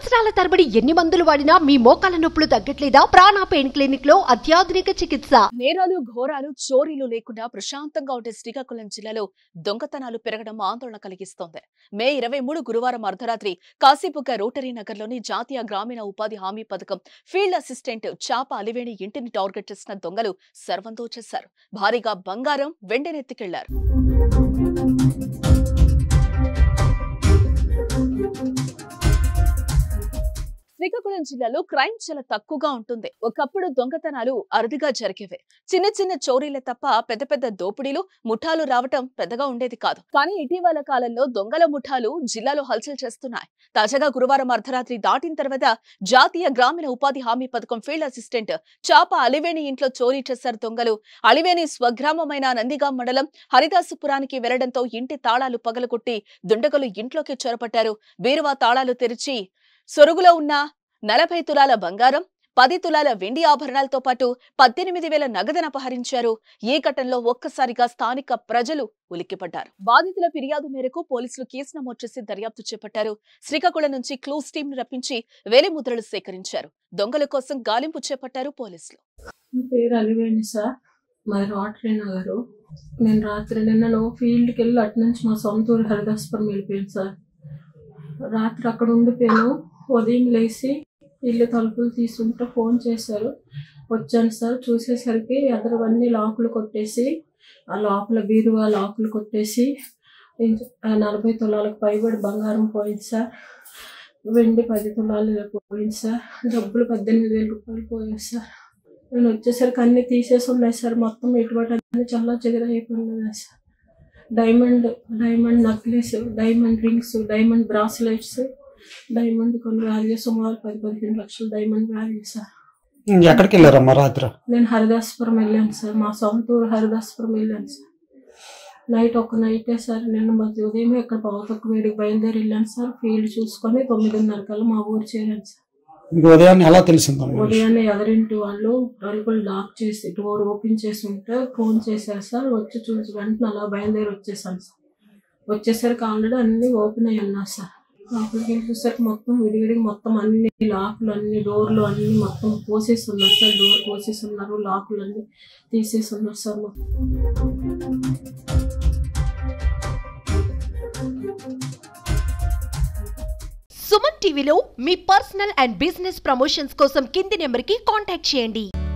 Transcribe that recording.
సంవత్సరాల తరబడి ఎన్ని మందులు వాడినా మీ మోకాల నొప్పులు తగ్గట్లేదా ప్రాణ పెయిన్ క్లినిక్ లో అత్యాధునిక చికిత్స నేరాలు ఘోరాలు చోరీలు లేకుండా ప్రశాంతంగా ఉండే శ్రీకాకుళం జిల్లాలో దొంగతనాలు పెరగడం ఆందోళన కలిగిస్తోంది మే ఇరవై మూడు గురువారం అర్ధరాత్రి కాశీబుగ్గ రోటరీ నగర్లోని జాతీయ గ్రామీణ ఉపాధి హామీ పథకం ఫీల్డ్ అసిస్టెంట్ చాప అలివేణి ఇంటిని టార్గెట్ చేసిన దొంగలు సర్వంతో చేశారు భారీగా బంగారం వెండినెత్తికెళ్లారు శ్రీకాకుళం జిల్లాలో క్రైమ్ చాలా తక్కువగా ఉంటుంది ఒకప్పుడు దొంగతనాలు అరుదుగా జరిగేవే చిన్న చిన్న చోరీలే తప్ప పెద్ద పెద్ద దోపిడీలు ముఠాలు రావటం పెద్దగా ఉండేది కాదు కానీ ఇటీవల కాలంలో దొంగల ముఠాలు జిల్లాలో హల్చల్ చేస్తున్నాయి తాజాగా గురువారం అర్ధరాత్రి దాటిన తర్వాత జాతీయ గ్రామీణ ఉపాధి హామీ పథకం ఫీల్డ్ అసిస్టెంట్ చాప అలివేణి ఇంట్లో చోరీ చేశారు దొంగలు అలివేణి స్వగ్రామమైన నందిగాం మండలం హరిదాసుపురానికి వెళ్లడంతో ఇంటి తాళాలు పగలగొట్టి దుండగులు ఇంట్లోకి చొరపట్టారు బీరువా తాళాలు తెరిచి సొరుగులో ఉన్న నలభై తులాల బంగారం పది తులాల వెండి ఆభరణాలతో పాటు పద్దెనిమిది వేల నగదును అపహరించారు ఈ ఘటనలో ఒక్కసారిగా స్థానిక ప్రజలు ఉలిక్కిపడ్డారు బాధితుల ఫిర్యాదు మేరకు పోలీసులు కేసు నమోదు చేసి దర్యాప్తు చేపట్టారు శ్రీకాకుళం నుంచి క్లూస్ టీం రప్పించి వేలి ముద్రలు సేకరించారు దొంగల కోసం గాలింపు చేపట్టారు పోలీసులు నా పేరు అలివేణి సార్ మాది రోటరీ నగరు నేను రాత్రి నిన్న ఫీల్డ్కి వెళ్ళి అటు నుంచి మా సొంత ఊరు హరిదాస్పురం వెళ్ళిపోయాను సార్ రాత్రి అక్కడ ఉండిపోయాను ఉదయం లేచి ఇల్లు తలుపులు తీసుకుంటే ఫోన్ చేశారు వచ్చాను సార్ చూసేసరికి ఎదరవన్నీ లాకులు కొట్టేసి ఆ లోపల బీరువా లాకులు కొట్టేసి ఇంక- ఆ నలభై తులాలకు పైబడి బంగారం పోయింది సార్ వెండి పది తులాలు పోయింది సార్ డబ్బులు పద్దెనిమిది వేల రూపాయలు పోయాయి సార్ నేను వచ్చేసరికి అన్ని తీసేసి ఉన్నాయి సార్ మొత్తం ఎటువంటి అన్ని చల్ల చెదిరైపోయినాయి sir diamond diamond necklace diamond rings diamond bracelets diamond కొన్ని వాల్యూ సుమారు పది పదిహేను లక్షలు డైమండ్ వాల్యూ సార్ ఎక్కడికి వెళ్ళారమ్మా రాత్రి నేను హరిదాస్పురం వెళ్ళాను సార్ మా సొంత ఊరు హరిదాస్పురం వెళ్ళాను సార్ నైట్ ఒక నైటే సార్ నిన్న మధ్య ఉదయం ఇక్కడ పవతొక్క వేడికి బయలుదేరి వెళ్ళాను సార్ ఫీల్డ్ చూసుకొని తొమ్మిదిన్నర కల్లా మా ఊరు చేరాను సార్ మీకు ఉదయాన్నే ఎలా తెలిసిందమ్మా ఉదయాన్నే ఎదరింటి వాళ్ళు తలుపులు లాక్ చేసి డోర్ ఓపెన్ చేసి ఉంటే ఫోన్ చేశారు సార్ వచ్చి చూసి వెంటనే అలా బయలుదేరి వచ్చేసాను సార్ వచ్చేసరికి ఆల్రెడీ అన్ని ఓపెన్ అయి ఉన్నాయి సార్ లోపలికి వెళ్ళి చూసరికి మొత్తం విడివిడిగా మొత్తం అన్ని లాకులు అన్ని డోర్లు అన్ని మొత్తం పోసేసి ఉన్నారు సార్ డోర్ పోసేసి ఉన్నారు లాకులు అన్ని తీసేసి ఉన్నారు సార్ మొత్తం సుమన్ టీవీలో మీ పర్సనల్ అండ్ బిజినెస్ ప్రమోషన్స్ కోసం కింది నెంబర్ కి కాంటాక్ట్ చేయండి